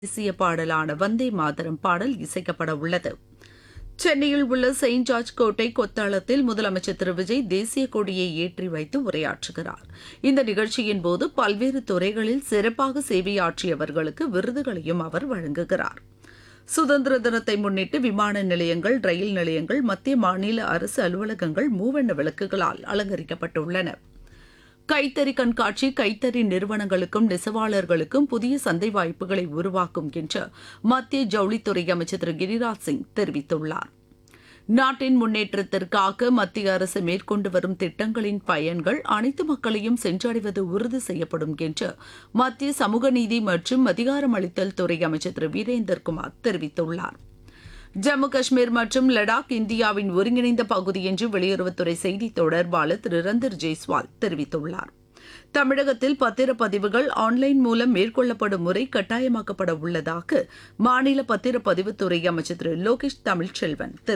தேசிய பாடலான வந்தே மாதரம் பாடல் இசைக்கப்பட உள்ளது சென்னையில் உள்ள செயின்ட் ஜார்ஜ் கோட்டை கொத்தளத்தில் முதலமைச்சர் திரு விஜய் தேசிய கொடியை ஏற்றி வைத்து உரையாற்றுகிறார் இந்த நிகழ்ச்சியின் போது பல்வேறு துறைகளில் சிறப்பாக சேவையாற்றியவர்களுக்கு விருதுகளையும் அவர் வழங்குகிறார் சுதந்திர தினத்தை முன்னிட்டு விமான நிலையங்கள் ரயில் நிலையங்கள் மத்திய மாநில அரசு அலுவலகங்கள் மூவண்ண விளக்குகளால் அலங்கரிக்கப்பட்டுள்ளன கைத்தறி கண்காட்சி கைத்தறி நிறுவனங்களுக்கும் நெசவாளர்களுக்கும் புதிய சந்தை வாய்ப்புகளை உருவாக்கும் என்று மத்திய ஜவுளித்துறை அமைச்சர் திரு கிரிராஜ் சிங் தெரிவித்துள்ளார் நாட்டின் முன்னேற்றத்திற்காக மத்திய அரசு மேற்கொண்டு வரும் திட்டங்களின் பயன்கள் அனைத்து மக்களையும் சென்றடைவது உறுதி செய்யப்படும் என்று மத்திய சமூக நீதி மற்றும் அதிகாரமளித்தல் துறை அமைச்சர் திரு வீரேந்தர் தெரிவித்துள்ளார் ஜம்மு காஷ்மீர் மற்றும் லடாக் இந்தியாவின் ஒருங்கிணைந்த பகுதி என்று வெளியுறவுத்துறை செய்தி தொடர்பாளர் திரு ரந்தர் ஜெய்ஸ்வால் தெரிவித்துள்ளார் தமிழகத்தில் பத்திரப்பதிவுகள் ஆன்லைன் மூலம் மேற்கொள்ளப்படும் முறை கட்டாயமாக்கப்பட உள்ளதாக மாநில பத்திரப்பதிவுத்துறை அமைச்சர் திரு லோகேஷ் தமிழ்ச்செல்வன் தெரிவித்துள்ளார்